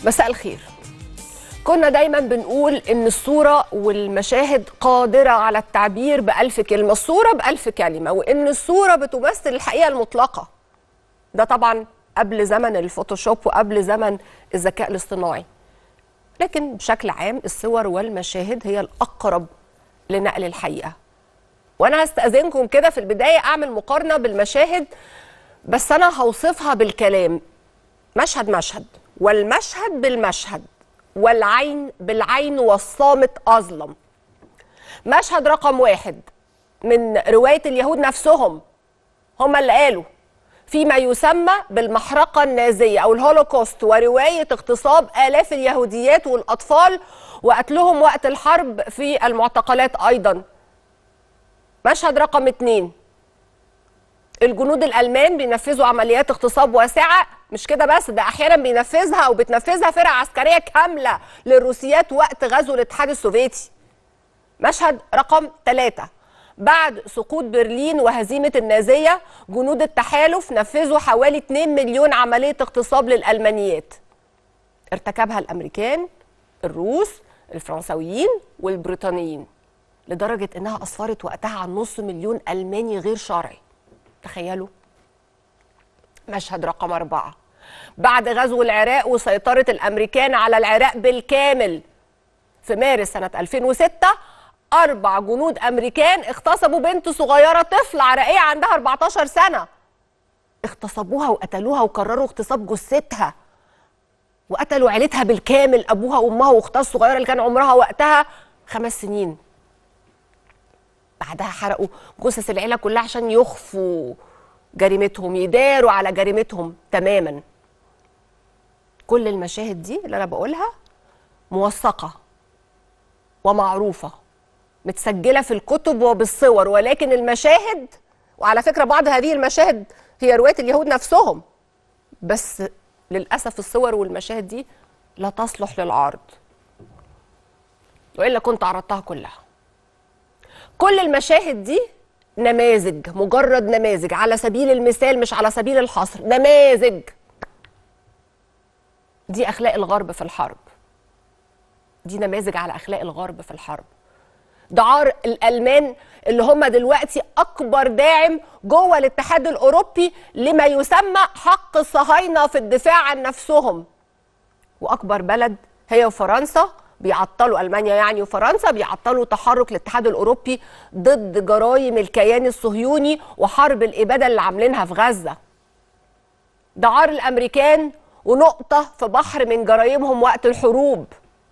مساء الخير كنا دايما بنقول ان الصورة والمشاهد قادرة على التعبير بألف كلمة الصورة بألف كلمة وان الصورة بتمثل الحقيقة المطلقة ده طبعا قبل زمن الفوتوشوب وقبل زمن الذكاء الاصطناعي لكن بشكل عام الصور والمشاهد هي الأقرب لنقل الحقيقة وانا هستأذنكم كده في البداية اعمل مقارنة بالمشاهد بس انا هوصفها بالكلام مشهد مشهد والمشهد بالمشهد والعين بالعين والصامت أظلم مشهد رقم واحد من رواية اليهود نفسهم هم اللي قالوا فيما يسمى بالمحرقة النازية أو الهولوكوست ورواية اغتصاب آلاف اليهوديات والأطفال وقتلهم وقت الحرب في المعتقلات أيضا مشهد رقم اتنين الجنود الالمان بينفذوا عمليات اغتصاب واسعه مش كده بس ده احيانا بينفذها او بتنفذها فرق عسكريه كامله للروسيات وقت غزو الاتحاد السوفيتي مشهد رقم ثلاثة بعد سقوط برلين وهزيمة النازية جنود التحالف نفذوا حوالي 2 مليون عملية اغتصاب للألمانيات ارتكبها الأمريكان الروس الفرنسويين والبريطانيين لدرجة إنها أسفرت وقتها عن نص مليون ألماني غير شرعي تخيلوا مشهد رقم أربعة بعد غزو العراق وسيطرة الأمريكان على العراق بالكامل في مارس سنة 2006 أربع جنود أمريكان اغتصبوا بنت صغيرة طفل عراقية عندها 14 سنة اغتصبوها وقتلوها وقرروا اغتصاب جثتها وقتلوا عيلتها بالكامل أبوها وأمها وأختها الصغيرة اللي كان عمرها وقتها خمس سنين بعدها حرقوا جثث العيله كلها عشان يخفوا جريمتهم يداروا على جريمتهم تماما كل المشاهد دي اللي انا بقولها موثقه ومعروفه متسجله في الكتب وبالصور ولكن المشاهد وعلى فكره بعض هذه المشاهد هي روايه اليهود نفسهم بس للاسف الصور والمشاهد دي لا تصلح للعرض والا كنت عرضتها كلها كل المشاهد دي نماذج مجرد نماذج على سبيل المثال مش على سبيل الحصر نماذج دي اخلاق الغرب في الحرب دي نماذج على اخلاق الغرب في الحرب دعار الالمان اللي هم دلوقتي اكبر داعم جوه الاتحاد الاوروبي لما يسمى حق الصهاينه في الدفاع عن نفسهم واكبر بلد هي فرنسا بيعطلوا المانيا يعني وفرنسا بيعطلوا تحرك الاتحاد الاوروبي ضد جرائم الكيان الصهيوني وحرب الاباده اللي عاملينها في غزه. دعار الامريكان ونقطه في بحر من جرائمهم وقت الحروب.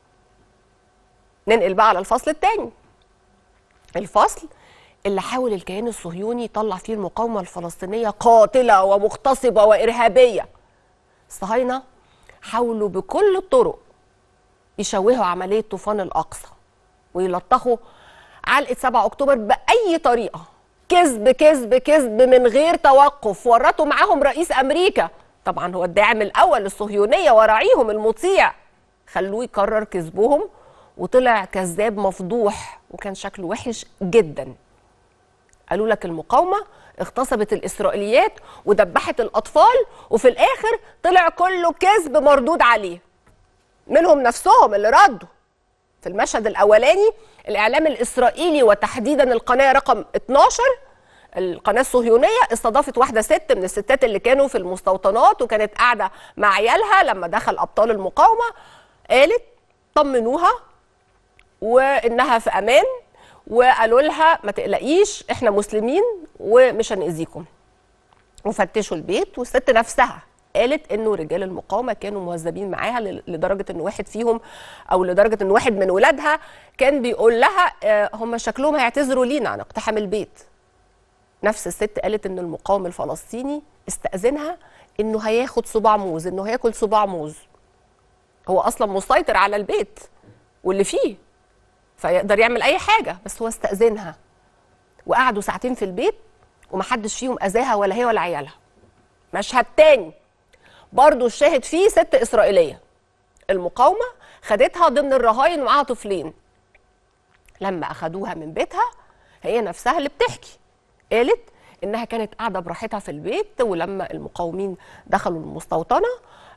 ننقل بقى على الفصل الثاني. الفصل اللي حاول الكيان الصهيوني يطلع فيه المقاومه الفلسطينيه قاتله ومغتصبه وارهابيه. الصهاينه حاولوا بكل الطرق يشوهوا عمليه طوفان الاقصى ويلطخوا علقه 7 اكتوبر باي طريقه كذب كذب كذب من غير توقف ورطوا معاهم رئيس امريكا طبعا هو الداعم الاول للصهيونيه وراعيهم المطيع خلوه يكرر كذبهم وطلع كذاب مفضوح وكان شكله وحش جدا قالوا لك المقاومه اغتصبت الاسرائيليات ودبحت الاطفال وفي الاخر طلع كله كذب مردود عليه منهم نفسهم اللي ردوا في المشهد الاولاني الاعلام الاسرائيلي وتحديدا القناه رقم 12 القناه الصهيونيه استضافت واحده ست من الستات اللي كانوا في المستوطنات وكانت قاعده مع عيالها لما دخل ابطال المقاومه قالت طمنوها وانها في امان وقالوا لها ما تقلقيش احنا مسلمين ومش هنأذيكم وفتشوا البيت والست نفسها قالت انه رجال المقاومه كانوا مهذبين معاها لدرجه ان واحد فيهم او لدرجه ان واحد من ولادها كان بيقول لها هم شكلهم هيعتذروا لينا عن اقتحام البيت نفس الست قالت ان المقاوم الفلسطيني استاذنها انه هياخد صباع موز انه هياكل صباع موز هو اصلا مسيطر على البيت واللي فيه فيقدر يعمل اي حاجه بس هو استاذنها وقعدوا ساعتين في البيت ومحدش فيهم اذاها ولا هي ولا عيالها مشهد تاني برضو الشاهد فيه ست إسرائيلية المقاومة خدتها ضمن الرهاين ومعاها طفلين لما أخدوها من بيتها هي نفسها اللي بتحكي قالت إنها كانت قاعدة براحتها في البيت ولما المقاومين دخلوا المستوطنة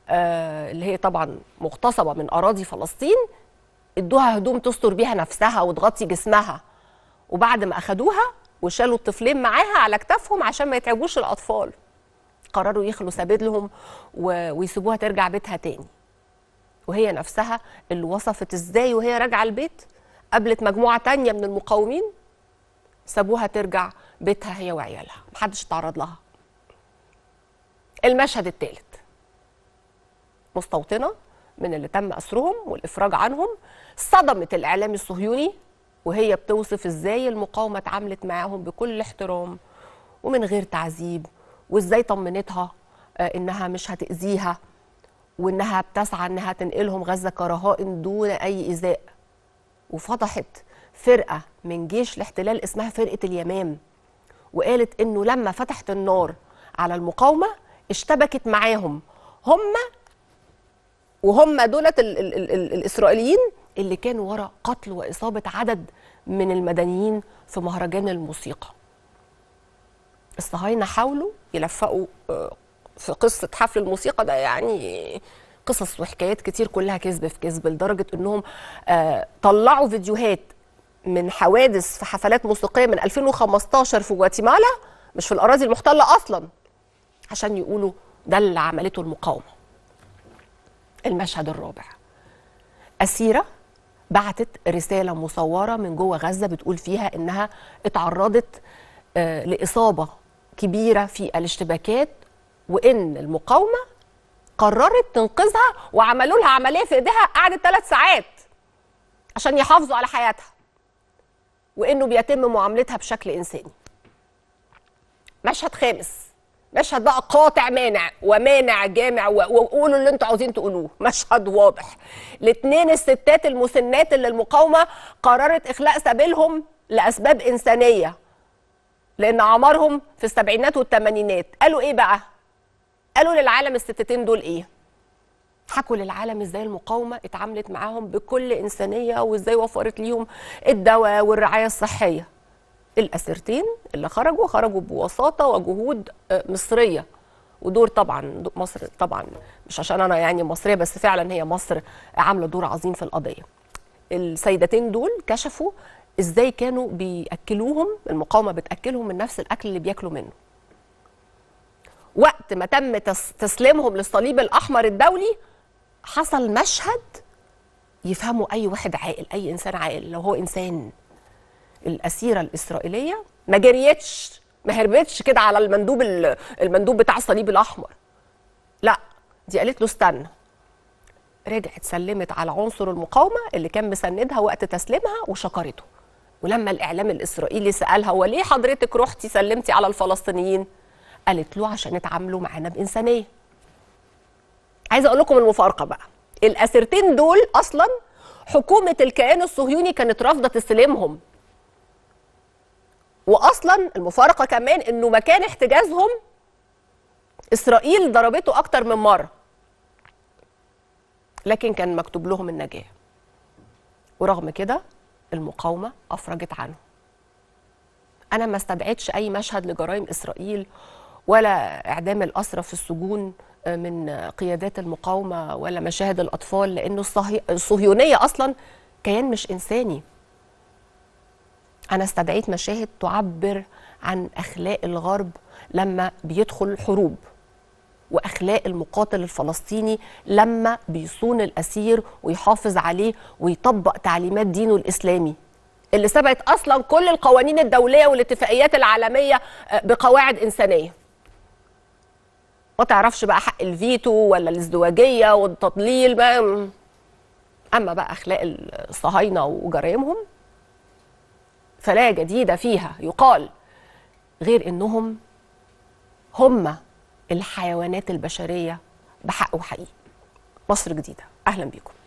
آه اللي هي طبعا مغتصبه من اراضي فلسطين ادوها هدوم تستر بيها نفسها وتغطي جسمها وبعد ما اخدوها وشالوا الطفلين معاها على كتافهم عشان ما يتعبوش الاطفال قرروا يخلوا سبيلهم و- ويسيبوها ترجع بيتها تاني وهي نفسها اللي وصفت ازاي وهي راجعه البيت قابلت مجموعه تانية من المقاومين سابوها ترجع بيتها هي وعيالها محدش اتعرض لها المشهد الثالث مستوطنه من اللي تم اسرهم والافراج عنهم صدمت الاعلام الصهيوني وهي بتوصف ازاي المقاومه اتعاملت معاهم بكل احترام ومن غير تعذيب وازاي طمنتها آه، انها مش هتاذيها وانها بتسعى انها تنقلهم غزه كرهائن دون اي ايذاء وفضحت فرقه من جيش الاحتلال اسمها فرقه اليمام وقالت انه لما فتحت النار على المقاومه اشتبكت معاهم هم وهم دولت ال ال ال ال الاسرائيليين اللي كانوا ورا قتل واصابه عدد من المدنيين في مهرجان الموسيقى الصهاينه حاولوا يلفقوا آه، في قصه حفل الموسيقى ده يعني قصص وحكايات كتير كلها كذب في كذب لدرجه انهم آه، طلعوا فيديوهات من حوادث في حفلات موسيقيه من 2015 في جواتيمالا مش في الاراضي المحتله اصلا عشان يقولوا ده اللي عملته المقاومه المشهد الرابع أسيرة بعتت رسالة مصورة من جوه غزة بتقول فيها إنها اتعرضت آه، لإصابة كبيرة في الاشتباكات وإن المقاومة قررت تنقذها وعملوا لها عملية في إيديها قعدت ثلاث ساعات عشان يحافظوا على حياتها وإنه بيتم معاملتها بشكل إنساني مشهد خامس مشهد بقى قاطع مانع ومانع جامع و- وقولوا اللي انتوا عاوزين تقولوه مشهد واضح الاثنين الستات المسنات اللي المقاومه قررت اخلاء سبيلهم لاسباب انسانيه لان اعمارهم في السبعينات والثمانينات قالوا ايه بقى قالوا للعالم الستتين دول ايه حكوا للعالم ازاي المقاومه اتعاملت معاهم بكل انسانيه وازاي وفرت ليهم الدواء والرعايه الصحيه الاسيرتين اللي خرجوا خرجوا بوساطه وجهود آه، مصريه ودور طبعا دو- مصر طبعا مش عشان انا يعني مصريه بس فعلا هي مصر عامله دور عظيم في القضيه السيدتين دول كشفوا ازاي كانوا بياكلوهم المقاومه بتاكلهم من نفس الاكل اللي بياكلوا منه وقت ما تم تس- تسليمهم للصليب الاحمر الدولي حصل مشهد يفهمه اي واحد عاقل اي انسان عاقل لو هو انسان الاسيره الاسرائيليه ما جريتش ما هربتش كده على المندوب ال- المندوب بتاع الصليب الاحمر لا دي قالت له استنى رجعت سلمت على عنصر المقاومه اللي كان مسندها وقت تسليمها وشكرته ولما الاعلام الاسرائيلي سالها هو ليه حضرتك رحتي سلمتي على الفلسطينيين قالت له عشان اتعاملوا معانا بانسانيه عايزه اقول لكم المفارقه بقى الاسيرتين دول اصلا حكومه الكيان الصهيوني كانت رافضه تسليمهم واصلا المفارقه كمان انه مكان احتجازهم اسرائيل ضربته اكتر من مره لكن كان مكتوب لهم النجاه ورغم كده المقاومه افرجت عنه انا ما استدعيتش اي مشهد لجرائم اسرائيل ولا اعدام الاسرى في السجون من قيادات المقاومه ولا مشاهد الاطفال لانه الصهي... الصهيونيه اصلا كيان مش انساني انا استدعيت مشاهد تعبر عن اخلاق الغرب لما بيدخل الحروب واخلاق المقاتل الفلسطيني لما بيصون الاسير ويحافظ عليه ويطبق تعليمات دينه الاسلامي اللي سبقت اصلا كل القوانين الدوليه والاتفاقيات العالميه آه، بقواعد انسانيه ما تعرفش بقى حق الفيتو ولا الازدواجيه والتضليل بقى اما بقى اخلاق الصهاينه وجرائمهم فلا جديد فيها يقال غير انهم هم الحيوانات البشريه بحق وحقيقي مصر جديده اهلا بيكم